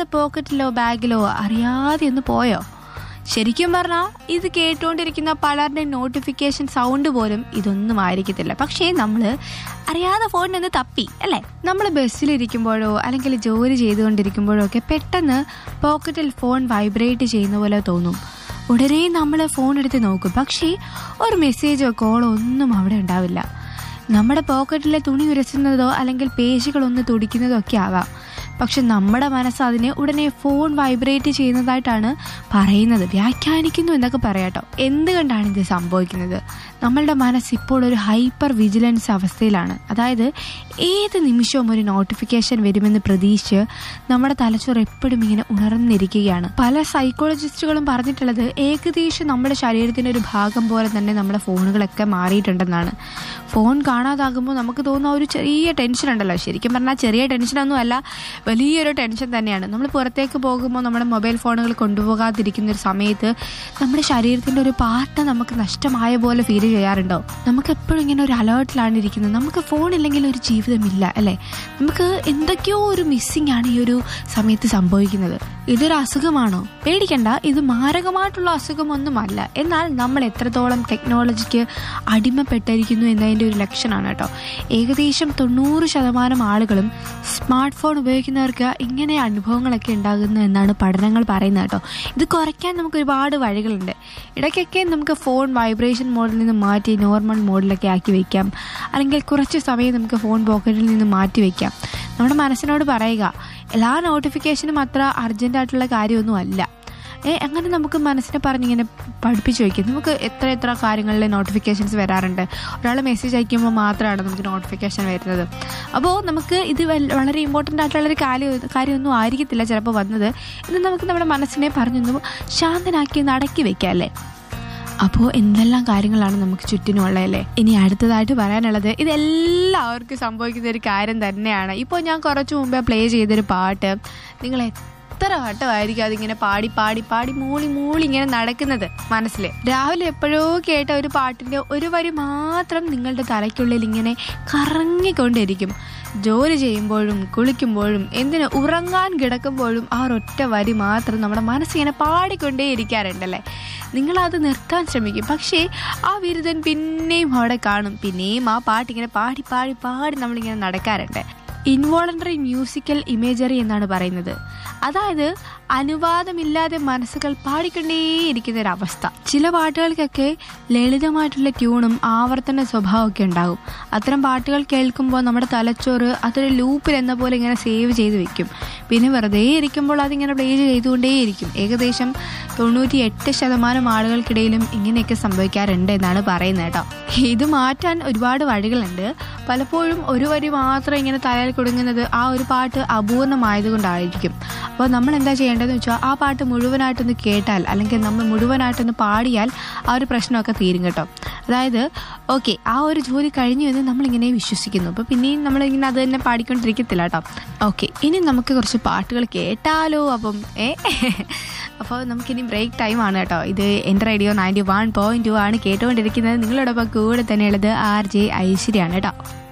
അറിയാതെ പോക്കറ്റിലോ ബാഗിലോ അറിയാതെ ഒന്ന് പോയോ ശരിക്കും പറഞ്ഞാൽ ഇത് കേട്ടുകൊണ്ടിരിക്കുന്ന പലരുടെയും നോട്ടിഫിക്കേഷൻ സൗണ്ട് പോലും ഇതൊന്നും ആയിരിക്കത്തില്ല പക്ഷേ നമ്മൾ അറിയാതെ ഫോണിനൊന്ന് തപ്പി അല്ലേ നമ്മൾ ബസ്സിലിരിക്കുമ്പോഴോ അല്ലെങ്കിൽ ജോലി ചെയ്തുകൊണ്ടിരിക്കുമ്പോഴോ ഒക്കെ പെട്ടെന്ന് പോക്കറ്റിൽ ഫോൺ വൈബ്രേറ്റ് ചെയ്യുന്ന പോലെ തോന്നും ഉടനെ നമ്മൾ ഫോൺ എടുത്ത് നോക്കും പക്ഷേ ഒരു മെസ്സേജോ കോളോ ഒന്നും അവിടെ ഉണ്ടാവില്ല നമ്മുടെ പോക്കറ്റിലെ തുണി ഉരസുന്നതോ അല്ലെങ്കിൽ പേശികളൊന്ന് തുടിക്കുന്നതോ ഒക്കെ ആവാം പക്ഷെ നമ്മുടെ മനസ്സ് അതിനെ ഉടനെ ഫോൺ വൈബ്രേറ്റ് ചെയ്യുന്നതായിട്ടാണ് പറയുന്നത് വ്യാഖ്യാനിക്കുന്നു എന്നൊക്കെ പറയാട്ടോ എന്തുകൊണ്ടാണ് ഇത് സംഭവിക്കുന്നത് നമ്മളുടെ മനസ്സ് ഇപ്പോൾ ഒരു ഹൈപ്പർ വിജിലൻസ് അവസ്ഥയിലാണ് അതായത് ഏത് നിമിഷവും ഒരു നോട്ടിഫിക്കേഷൻ വരുമെന്ന് പ്രതീക്ഷിച്ച് നമ്മുടെ തലച്ചോറ് എപ്പോഴും ഇങ്ങനെ ഉണർന്നിരിക്കുകയാണ് പല സൈക്കോളജിസ്റ്റുകളും പറഞ്ഞിട്ടുള്ളത് ഏകദേശം നമ്മുടെ ശരീരത്തിന്റെ ഒരു ഭാഗം പോലെ തന്നെ നമ്മുടെ ഫോണുകളൊക്കെ മാറിയിട്ടുണ്ടെന്നാണ് ഫോൺ കാണാതാകുമ്പോൾ നമുക്ക് തോന്നുന്ന ഒരു ചെറിയ ടെൻഷൻ ഉണ്ടല്ലോ ശരിക്കും പറഞ്ഞാൽ ചെറിയ ടെൻഷനൊന്നും അല്ല വലിയൊരു ടെൻഷൻ തന്നെയാണ് നമ്മൾ പുറത്തേക്ക് പോകുമ്പോൾ നമ്മുടെ മൊബൈൽ ഫോണുകൾ കൊണ്ടുപോകാതിരിക്കുന്ന ഒരു സമയത്ത് നമ്മുടെ ശരീരത്തിന്റെ ഒരു പാർട്ട് നമുക്ക് നഷ്ടമായ പോലെ ഫീൽ ചെയ്യാറുണ്ടോ നമുക്ക് എപ്പോഴും ഇങ്ങനെ ഒരു അലേർട്ടിലാണ് ഇരിക്കുന്നത് നമുക്ക് ഫോൺ ഇല്ലെങ്കിൽ ഒരു ജീവിതമില്ല അല്ലേ നമുക്ക് എന്തൊക്കെയോ ഒരു മിസ്സിംഗ് ആണ് ഈ ഒരു സമയത്ത് സംഭവിക്കുന്നത് ഇതൊരു അസുഖമാണോ പേടിക്കണ്ട ഇത് മാരകമായിട്ടുള്ള അസുഖമൊന്നുമല്ല എന്നാൽ നമ്മൾ എത്രത്തോളം ടെക്നോളജിക്ക് അടിമപ്പെട്ടിരിക്കുന്നു എന്നതിൻ്റെ ഒരു ലക്ഷണമാണ് കേട്ടോ ഏകദേശം തൊണ്ണൂറ് ശതമാനം ആളുകളും സ്മാർട്ട് ഫോൺ ഉപയോഗിക്കുന്നവർക്ക് ഇങ്ങനെ അനുഭവങ്ങളൊക്കെ ഉണ്ടാകുന്നു എന്നാണ് പഠനങ്ങൾ പറയുന്നത് കേട്ടോ ഇത് കുറയ്ക്കാൻ നമുക്ക് ഒരുപാട് വഴികളുണ്ട് ഇടയ്ക്കൊക്കെ നമുക്ക് ഫോൺ വൈബ്രേഷൻ മോഡിൽ നിന്ന് മാറ്റി നോർമൽ മോഡിലൊക്കെ ആക്കി വെക്കാം അല്ലെങ്കിൽ കുറച്ച് സമയം നമുക്ക് ഫോൺ പോക്കറ്റിൽ നിന്ന് മാറ്റി വെക്കാം നമ്മുടെ മനസ്സിനോട് പറയുക എല്ലാ നോട്ടിഫിക്കേഷനും അത്ര അർജന്റ് ആയിട്ടുള്ള കാര്യമൊന്നും അല്ല ഏ അങ്ങനെ നമുക്ക് മനസ്സിനെ പറഞ്ഞിങ്ങനെ പഠിപ്പിച്ചു വയ്ക്കും നമുക്ക് എത്ര എത്ര കാര്യങ്ങളിൽ നോട്ടിഫിക്കേഷൻസ് വരാറുണ്ട് ഒരാൾ മെസ്സേജ് അയക്കുമ്പോൾ മാത്രമാണ് നമുക്ക് നോട്ടിഫിക്കേഷൻ വരുന്നത് അപ്പോൾ നമുക്ക് ഇത് വൽ- വളരെ ഇമ്പോർട്ടൻ്റ് ആയിട്ടുള്ളൊരു കാര്യം കാര്യമൊന്നും ആയിരിക്കത്തില്ല ചിലപ്പോൾ വന്നത് ഇത് നമുക്ക് നമ്മുടെ മനസ്സിനെ പറഞ്ഞൊന്ന് ശാന്തനാക്കി ഒന്ന് അടക്കി വെക്കാം അല്ലേ അപ്പോൾ എന്തെല്ലാം കാര്യങ്ങളാണ് നമുക്ക് ചുറ്റിനുള്ളതല്ലേ ഇനി അടുത്തതായിട്ട് പറയാനുള്ളത് ഇതെല്ലാവർക്കും സംഭവിക്കുന്ന ഒരു കാര്യം തന്നെയാണ് ഇപ്പോൾ ഞാൻ കുറച്ച് മുമ്പേ പ്ലേ ചെയ്തൊരു പാട്ട് നിങ്ങൾ എത്ര വട്ടമായിരിക്കും അതിങ്ങനെ പാടി പാടി പാടി മൂളി മൂളി ഇങ്ങനെ നടക്കുന്നത് മനസ്സിൽ രാവിലെ എപ്പോഴോ കേട്ട ഒരു പാട്ടിന്റെ ഒരു വരി മാത്രം നിങ്ങളുടെ തലയ്ക്കുള്ളിൽ ഇങ്ങനെ കറങ്ങിക്കൊണ്ടിരിക്കും ജോലി ചെയ്യുമ്പോഴും കുളിക്കുമ്പോഴും എന്തിന് ഉറങ്ങാൻ കിടക്കുമ്പോഴും ആ ഒരൊറ്റ വരി മാത്രം നമ്മുടെ മനസ്സിങ്ങനെ പാടിക്കൊണ്ടേ ഇരിക്കാറുണ്ടല്ലേ നിങ്ങളത് നിർത്താൻ ശ്രമിക്കും പക്ഷേ ആ ബിരുദൻ പിന്നെയും അവിടെ കാണും പിന്നെയും ആ പാട്ടിങ്ങനെ പാടി പാടി പാടി നമ്മളിങ്ങനെ നടക്കാറുണ്ട് ഇൻവോളണ്ടറി മ്യൂസിക്കൽ ഇമേജറി എന്നാണ് പറയുന്നത് അതായത് അനുവാദമില്ലാതെ മനസ്സുകൾ പാടിക്കൊണ്ടേയിരിക്കുന്ന ഒരു അവസ്ഥ ചില പാട്ടുകൾക്കൊക്കെ ലളിതമായിട്ടുള്ള ട്യൂണും ആവർത്തന സ്വഭാവമൊക്കെ ഉണ്ടാകും അത്തരം പാട്ടുകൾ കേൾക്കുമ്പോൾ നമ്മുടെ തലച്ചോറ് അതൊരു ലൂപ്പിൽ എന്ന പോലെ ഇങ്ങനെ സേവ് ചെയ്ത് വെക്കും പിന്നെ വെറുതെ ഇരിക്കുമ്പോൾ അതിങ്ങനെ പ്ലേ ചെയ്തുകൊണ്ടേയിരിക്കും ഏകദേശം തൊണ്ണൂറ്റി എട്ട് ശതമാനം ആളുകൾക്കിടയിലും ഇങ്ങനെയൊക്കെ സംഭവിക്കാറുണ്ട് എന്നാണ് പറയുന്നത് കേട്ടോ ഇത് മാറ്റാൻ ഒരുപാട് വഴികളുണ്ട് പലപ്പോഴും ഒരു വരി മാത്രം ഇങ്ങനെ തലയിൽ കൊടുങ്ങുന്നത് ആ ഒരു പാട്ട് അപൂർണമായതുകൊണ്ടായിരിക്കും അപ്പോൾ നമ്മൾ എന്താ ചെയ്യേണ്ടതെന്ന് വെച്ചാൽ ആ പാട്ട് മുഴുവനായിട്ടൊന്ന് കേട്ടാൽ അല്ലെങ്കിൽ നമ്മൾ മുഴുവനായിട്ടൊന്ന് പാടിയാൽ ആ ഒരു പ്രശ്നമൊക്കെ തീരും കേട്ടോ അതായത് ഓക്കെ ആ ഒരു ജോലി കഴിഞ്ഞു എന്ന് നമ്മളിങ്ങനെ വിശ്വസിക്കുന്നു അപ്പോൾ പിന്നെയും നമ്മളിങ്ങനെ അത് തന്നെ പാടിക്കൊണ്ടിരിക്കത്തില്ല കേട്ടോ ഓക്കെ ഇനി നമുക്ക് കുറച്ച് പാട്ടുകൾ കേട്ടാലോ അപ്പം ഏ അപ്പോൾ നമുക്കിനി ബ്രേക്ക് ടൈം ആണ് കേട്ടോ ഇത് എൻ്റെ radio ninety one point two ആണ് കേട്ടുകൊണ്ടിരിക്കുന്നത് നിങ്ങളോടൊപ്പം കൂടെ തന്നെയുള്ളത് ആർ ജെ ഐശ്വര്യാണ് കേട്ടോ